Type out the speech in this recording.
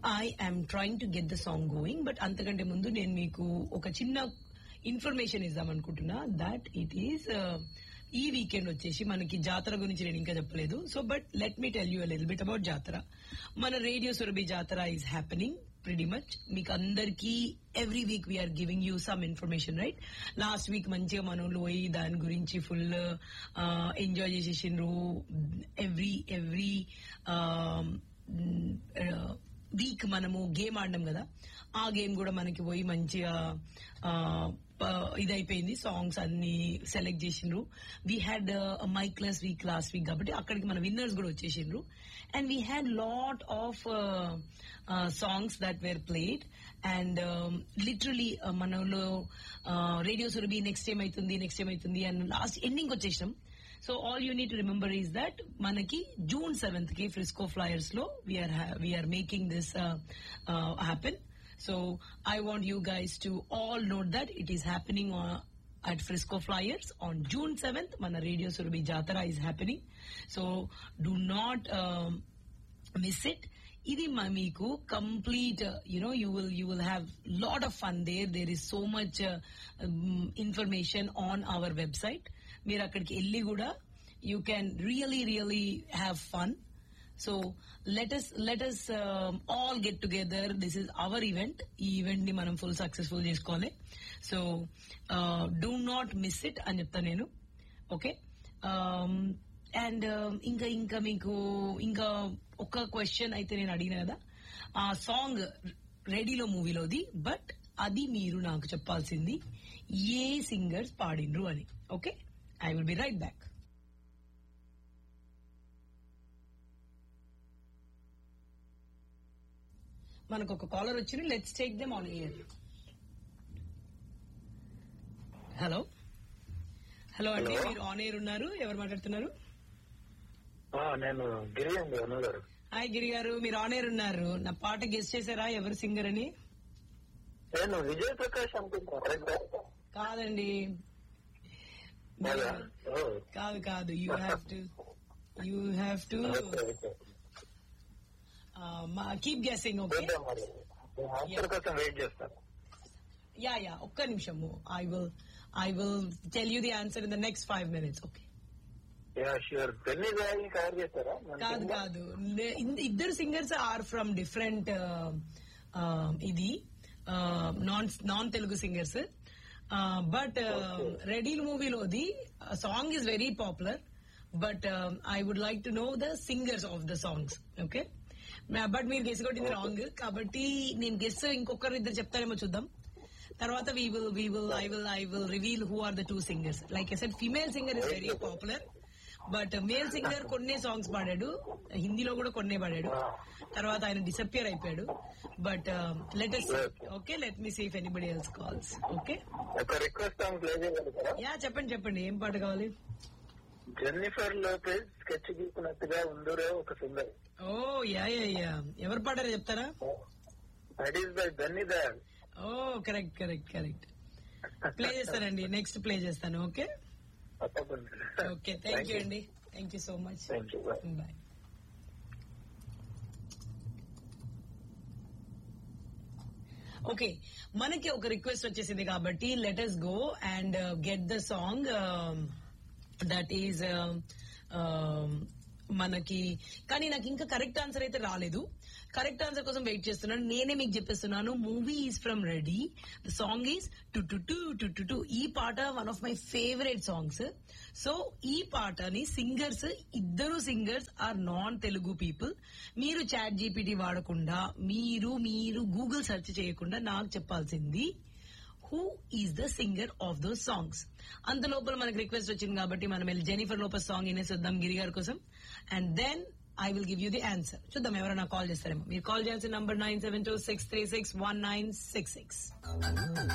I am trying to get the song going but అంతకంటే ముందు నేను మీకు ఒక చిన్న ఇన్ఫర్మేషన్ ఇద్దాం అనుకుంటున్నా దట్ ఇట్ ఈస్ ఈ వీకెండ్ వచ్చేసి మనకి జాతర గురించి నేను ఇంకా చెప్పలేదు so but let me tell you lil bit about జాతర మన రేడియో సురభి జాతర ఈస్ హ్యాపెనింగ్ ప్రిటీ మచ్ మీకు అందరికి every week we're giving you some information right last week మంచిగా మనోళ్ళు పోయి దాని గురించి ఫుల్ ఎంజాయ్ చేసేసిండ్రు ఎవ్రీ ఎవ్రీ వీక్ మనము గేమ్ ఆడినాం కదా ఆ గేమ్ కూడా మనకి పోయి మంచిగా ఆ, ప- ఇదైపోయింది సాంగ్స్ అన్ని సెలెక్ట్ చేసిండ్రు we had my class week last week కాబట్టి అక్కడికి మన విన్నర్స్ కూడా వచ్చేసిండ్రు and we had lot of songs that were played and literally మనలో రేడియో సురభి నెక్స్ట్ ఏం అవుతుంది నెక్స్ట్ ఏం అవుతుంది అండ్ లాస్ట్ ఎండింగ్ వచ్చేసినాం so all you need remember is that మనకి జూన్ సెవెంత్ కి ఫ్రిస్కో ఫ్లయర్స్ లో we're we're making this happen so I want you guys to all note that it is happening at Frisco Flyers on June 7th. Mana Radio Surabhi Jatara is happening. So do not um, miss it. ఇది మ- మీకు complete you know you will you will have lot of fun there there is so much information on our website మీరు అక్కడికి వెళ్ళి కూడా you can really really have fun so let us let us all get together this is our event ఈ event ని మనం full successful చేసుకోవాలి so do not miss it అని చెప్తా నేను ఓకే అండ్ ఇంకా ఇంకా మీకు ఇంకా ఒక క్వశ్చన్ అయితే నేను అడిగిన కదా ఆ సాంగ్ రెడీలో మూవీలోది బట్ అది మీరు నాకు చెప్పాల్సింది ఏ సింగర్స్ పాడిండ్రు అని okay I will be right back మనకు ఒక కాలర్ వచ్చింది let's take them on air hello hello అండి Hello. మీరు ఆన్ ఎయిర్ ఉన్నారు ఎవరు మాట్లాడుతున్నారు ఆ, నేను గిరి అండి అను గారు హాయ్ గిరి గారు మీరు ఆన్ ఎయిర్ ఉన్నారు నా పాట గెస్ట్ చేశారా ఎవరు సింగర్ అని నేను విజయ్ ప్రకాష్ అనుకుంటున్నా కరెక్ట్ కాదండి కదా? ఓ, కాదు కాదు you have to you have to okay, okay. Keep guessing okay చూద్దాం మరి. నేను ఆన్సర్ కోసం వెయిట్ చేస్తాను యా యా ఒక్క నిమిషము I will I will tell you the answer in the next five minutes okay yeah sure పెళ్లి గాయని cover చేస్తారా మన కాదు కింద? కాదు లే- ఇన్- ఇద్దరు సింగర్స్ ఆర్ ఫ్రమ్ డిఫరెంట్ ఇది non non Telugu singers but రెడీల్ మూవీలోది song is very popular but I would like to know the singers of the songs okay but మీరు గెస్ కొట్టింది రాంగ్ కాబట్టి నేను గెస్ ఇంకొకరు ఇద్దరు చెప్తారేమో చూద్దాం తర్వాత we will we will I will I will reveal who are the two singers like as female singer is very popular but male singer కొన్నే సాంగ్స్ పాడాడు హిందీలో కూడా కొన్నే పాడాడు తర్వాత ఆయన డిసప్పియర్ అయిపోయాడు but let us okay let me see if anybody else calls okay ఒక రిక్వెస్ట్ సాంగ్ ప్లే చేయగలుగుతారా యా చెప్పండి చెప్పండి ఏం పాట కావాలి జెన్నిఫర్ లోపేజ్ స్కెచ్ గీకున్నట్టుగా ఉందరే ఒక సింగర్ ఓ యా యా యా ఎవరు పాడారో చెప్తారా that is by Benny Dayal ఓ కరెక్ట్ కరెక్ట్ కరెక్ట్ ప్లే చేస్తానండి నెక్స్ట్ ప్లే చేస్తాను ఓకే తప్పకుండా ఓకే థ్యాంక్ యూ అండి thank you so much thank you bye bye okay మనకి ఒక రిక్వెస్ట్ వచ్చేసింది కాబట్టి let us go and get the song that is మనకి కానీ నాకు ఇంకా కరెక్ట్ ఆన్సర్ అయితే రాలేదు కరెక్ట్ ఆన్సర్ కోసం వెయిట్ చేస్తున్నాను నేనే మీకు చెప్పేస్తున్నాను movie is from Ready the song is to to to to to to ఈ పాట one of my favourite songs so ఈ పాటని సింగర్స్ ఇద్దరు singers are non Telugu people మీరు చాట్ జీపీటీ వాడకుండా మీరు మీరు గూగుల్ సెర్చ్ చేయకుండా నాకు చెప్పాల్సింది who is the singer of those songs అంత లోపల మనకి రిక్వెస్ట్ వచ్చింది కాబట్టి మనం వెళ్ళి జెనిఫర్ లోపల సాంగ్ వినేసేద్దాం గిరి గారి కోసం and then I will give you the answer చూద్దాం ఎవరైనా కాల్ చేస్తారేమో మీరు కాల్ చేయాల్సిన number nine seven two six three six one nine six six